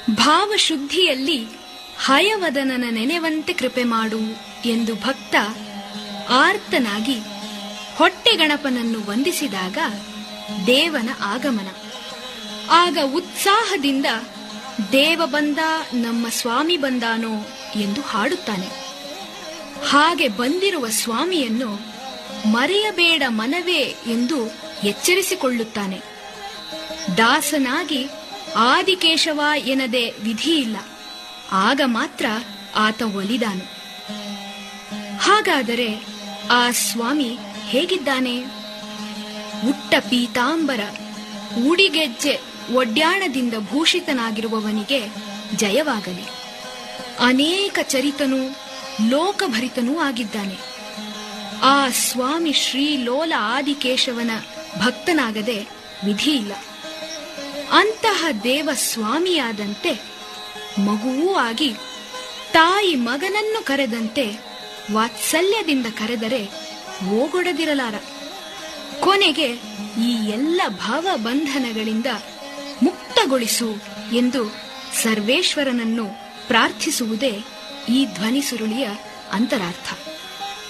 ಭಾವಶುದ್ಧಿಯಲ್ಲಿ ಹಯವದನನ ನೆನೆವಂತೆ ಕೃಪೆ ಮಾಡು ಎಂದು ಭಕ್ತ ಆರ್ತನಾಗಿ ಹೊಟ್ಟೆ ಗಣಪನನ್ನು ವಂದಿಸಿದಾಗ ದೇವನ ಆಗಮನ ಆಗ ಉತ್ಸಾಹದಿಂದ ದೇವ ಬಂದ ನಮ್ಮ ಸ್ವಾಮಿ ಬಂದಾನೋ ಎಂದು ಹಾಡುತ್ತಾನೆ ಹಾಗೆ ಬಂದಿರುವ ಸ್ವಾಮಿಯನ್ನು ಮರೆಯಬೇಡ ಮನವೇ ಎಂದು ಎಚ್ಚರಿಸಿಕೊಳ್ಳುತ್ತಾನೆ ದಾಸನಾಗಿ ಆದಿಕೇಶವ ಎನ್ನದೆ ವಿಧಿಯಿಲ್ಲ ಆಗ ಮಾತ್ರ ಆತ ಒಲಿದಾನು ಹಾಗಾದರೆ ಆ ಸ್ವಾಮಿ ಹೇಗಿದ್ದಾನೆ ಉಟ್ಟ ಪೀತಾಂಬರ ಉಡಿಗೆಜ್ಜೆ ಒಡ್ಯಾಣದಿಂದ ಭೂಷಿತನಾಗಿರುವವನಿಗೆ ಜಯವಾಗಲಿ ಅನೇಕ ಚರಿತನೂ ಲೋಕಭರಿತನೂ ಆಗಿದ್ದಾನೆ ಆ ಸ್ವಾಮಿ ಶ್ರೀಲೋಲ ಆದಿಕೇಶವನ ಭಕ್ತನಾಗದೆ ವಿಧಿಯಿಲ್ಲ ಅಂತಹ ದೇವ ಸ್ವಾಮಿಯಾದಂತೆ ಮಗುವೂ ಆಗಿ ತಾಯಿ ಮಗನನ್ನು ಕರೆದಂತೆ ವಾತ್ಸಲ್ಯದಿಂದ ಕರೆದರೆ ಓಗೊಡದಿರಲಾರ ಕೊನೆಗೆ ಈ ಎಲ್ಲ ಭಾವಬಂಧನಗಳಿಂದ ಮುಕ್ತಗೊಳಿಸು ಎಂದು ಸರ್ವೇಶ್ವರನನ್ನು ಪ್ರಾರ್ಥಿಸುವುದೇ ಈ ಧ್ವನಿ ಸುರುಳಿಯ ಅಂತರಾರ್ಥ